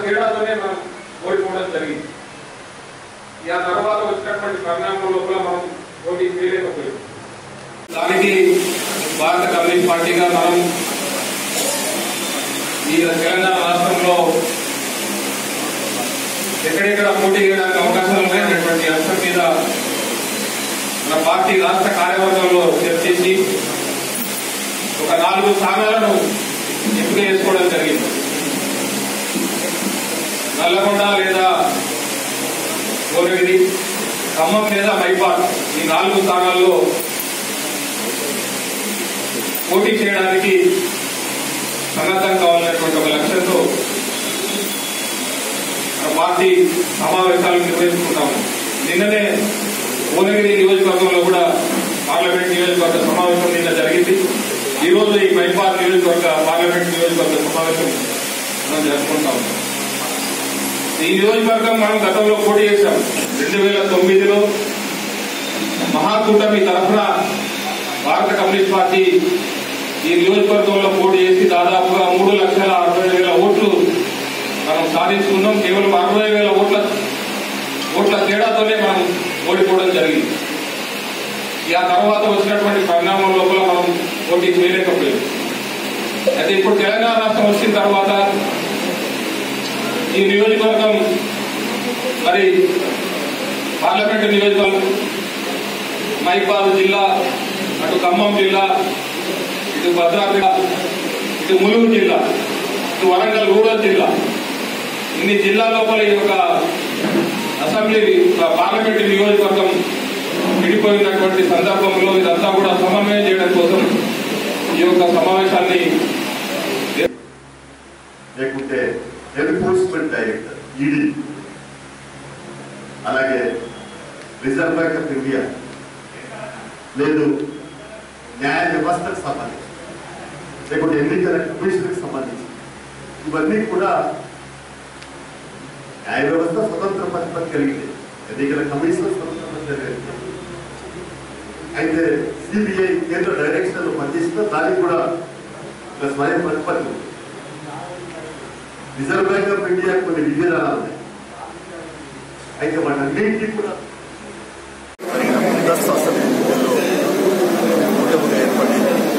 తేడాతోనే మనం ఓడిపోవడం జరిగింది ఇక ఆ తర్వాత వచ్చినటువంటి పరిణామం లోపల మనం పోటీ చేయలేకపోయాం దానికి భారత కమ్యూనిస్ట్ పార్టీగా మనం ఈ తెలంగాణ రాష్ట్రంలో ఎక్కడెక్కడ పోటీ చేయడానికి అవకాశాలు ఉన్నాయనేటువంటి అంశం మీద మన పార్టీ రాష్ట్ర కార్యవర్గంలో చర్చించి ఒక నాలుగు స్థానాలను ఎంపిక చేసుకోవడం జరిగింది నల్లగొండ లేదా గోరగిరి ఖమ్మం లేదా మైపాడ్ ఈ నాలుగు స్థానాల్లో పోటీ చేయడానికి సన్నద్ధం కావాలనేటువంటి ఒక లక్ష్యంతో మన పార్టీ సమావేశాలు నిర్వహించుకున్నాము నిన్ననే భువనగిరి నియోజకవర్గంలో కూడా పార్లమెంట్ నియోజకవర్గ సమావేశం నిన్న జరిగింది ఈ రోజు ఈ మైపార్ నియోజకవర్గ పార్లమెంట్ నియోజకవర్గ సమావేశం మనం జరుపుకుంటాం ఈ నియోజకవర్గం మనం గతంలో పోటీ చేశాం రెండు వేల తొమ్మిదిలో మహాకూటమి తరఫున భారత కమ్యూనిస్ట్ పార్టీ ఈ నియోజకవర్గంలో పోటీ చేసి దాదాపుగా మూడు లక్షల అరవై వేల ఓట్లు మనం సాధించుకున్నాం కేవలం అరవై వేల ఓట్ల ఓట్ల తేడాతోనే మనం ఓడిపోవడం జరిగింది ఇక ఆ తర్వాత వచ్చినటువంటి పరిణామం లోపల మనం పోటీ చేయలేకపోయాం అయితే ఇప్పుడు తెలంగాణ రాష్ట్రం వచ్చిన తర్వాత ఈ నియోజకవర్గం మరి పార్లమెంటు నియోజకవర్గం మైపాల్ జిల్లా అటు ఖమ్మం జిల్లా ఇటు భద్రాద్రి జిల్లా, ఇటు ములుగు జిల్లా ఇటు వరంగల్ రూరల్ జిల్లా ఇన్ని జిల్లా లోపల ఈ యొక్క అసెంబ్లీ ఆ, పార్లమెంటు నియోజకవర్గం విడిపోయినటువంటి సందర్భంలో ఇదంతా కూడా సమన్వయం చేయడం కోసం ఈ యొక్క సమావేశాన్ని లేకుంటే ఎన్ఫోర్స్మెంట్ డైరెక్టర్ ఈడీ అలాగే రిజర్వ్ బ్యాంక్ ఆఫ్ ఇండియా లేదు న్యాయ వ్యవస్థకు సంబంధించి లేకుంటే ఎన్నికల కమిషన్కి సంబంధించి ఇవన్నీ కూడా న్యాయ వ్యవస్థ స్వతంత్ర ప్రతిపత్తి కలిగింది ఎన్నికల కమిషన్ స్వతంత్ర ప్రతిపత్తి కలిగింది అయితే సిబిఐ కేంద్ర డైరెక్షన్ లో పనిచేసిన దానికి కూడా ఒక స్వయం ప్రతిపత్తి ఉంది రిజర్వ్ బ్యాంక్ ఆఫ్ ఇండియా కొన్ని విధానాలు ఉన్నాయి అయితే వాటన్నింటినీ కూడా జరిగిన ముందస్తు అసెంబ్లీ ఎన్నికల్లో కూటమిగా ఏర్పడి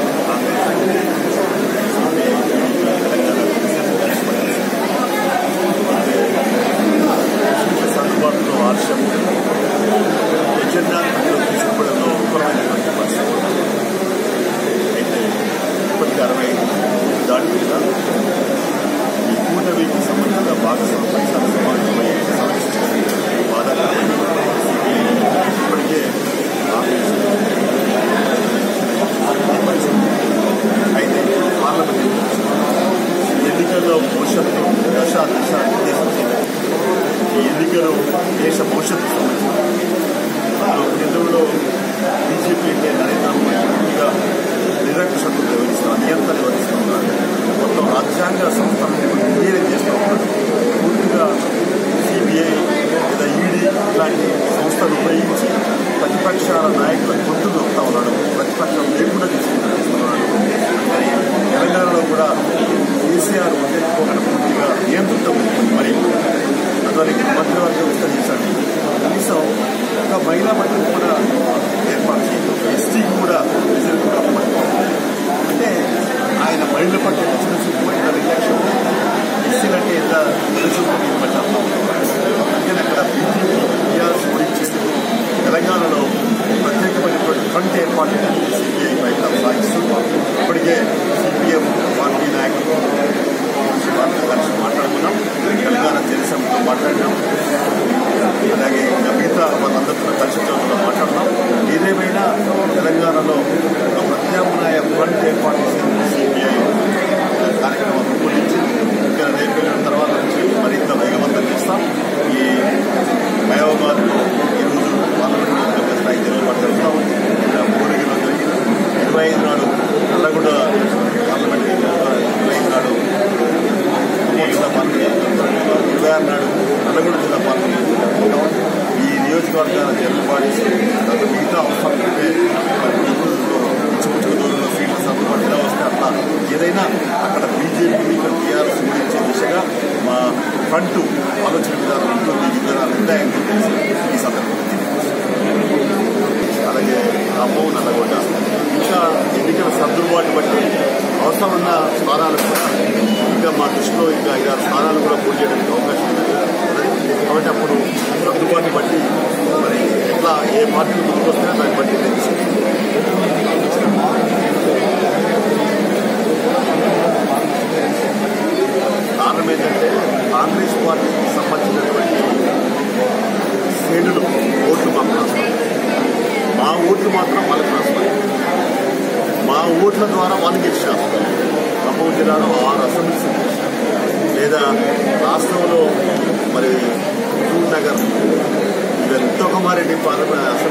సర్దుబాటులో ఆలస్యం ఎజెండా తీసుకోవడంలో విఫలమైనటువంటి పరిస్థితి అయితే ఇప్పటికి అరవై దాటి మీద ఈ కూటమికి సంబంధించిన భాగస్వామ్య పరీక్షల సమావేశమై సమీక్షించడం బాధాకరమైన ఇప్పటికే ఆపేసి అయితే పార్లమెంట్ ఎన్నికల్లో భవిష్యత్తు దశ దిశ నిర్దేశించింది ఈ ఎన్నికలు దేశ భవిష్యత్తు సంబంధించిన అందులో కేంద్రంలో బీజేపీ అంటే నరేంద్ర మోదీ పూర్తిగా నిరక్షకు వివరిస్తున్నారు నియంత్రణ వివరిస్తున్నారు మొత్తం రాజ్యాంగ సంస్థలను విలీనం చేస్తూ ఉన్నారు పూర్తిగా సిబిఐ లేదా ఈడీ ఇలాంటి సంస్థలు ఉపయోగించి ప్రతిపక్షాల నాయకుల గొంతు నొక్కుతా ఉన్నాడు ప్రతిపక్షం లేకుండా తీసుకుంటున్నాడు మరి తెలంగాణలో కూడా కేసీఆర్ ఒకేసుకోకుండా పూర్తిగా నియంత్రితం మరి అందువల్ల మంత్రివర్గం విస్తరించాలి కనీసం ఒక మహిళా మంత్రిని కూడా ఏర్పాటు చేయడం ఎస్టీకి కూడా రిజర్వ్ కూడా అప్పగించాలి. అంటే ఆయన మహిళల పట్ల చిన్న చూపు ఎంత నిర్లక్ష్యం ఎస్సీలంటే ఎంత నిరుచూపు పట్టాం అందుకని అక్కడ బీజేపీ టీఆర్ఎస్ ఓడించేందుకు తెలంగాణలో ప్రత్యేకమైనటువంటి ఫ్రంట్ ఏర్పాటు సిపిఐ ప్రయత్నం సాగిస్తూ ఇప్పటికే సిపిఎం పార్టీ నాయకులు శివానంద ఫ్రంట్ ఆలోచన విధానం ఉంటుంది ఈ విధానాలు ఉంటాయని చెప్పేసి ఈ సందర్భంగా అలాగే ఖమ్మం నల్లగొండ ఇంకా ఎన్నికల సర్దుబాటు బట్టి అవసరమున్న స్థానాలు కూడా ఇంకా మా దృష్టిలో ఇంకా ఐదారు స్థానాలు కూడా పోటీ చేయడానికి అవకాశం ఉంది కాబట్టి అప్పుడు సర్దుబాటు బట్టి మరి ఎట్లా ఏ పార్టీలు ముందుకు వస్తాయో దాన్ని బట్టి నిర్ణయిస్తాం. కారణం ఏంటంటే కాంగ్రెస్ పార్టీకి సంబంధించినటువంటి శ్రేణులు ఓట్లు మాకు రాస్తారు మా ఓట్లు మాత్రం వాళ్ళకి రాస్తారు మా ఓట్ల ద్వారా వాళ్ళు గెలిచారు ఖమ్మం జిల్లాలో ఆరు అసెంబ్లీ సీట్లు గెలిచారు. లేదా రాష్ట్రంలో మరి హుజూర్ నగర్ వెంకటకుమారెడ్డి పార్లమెంట్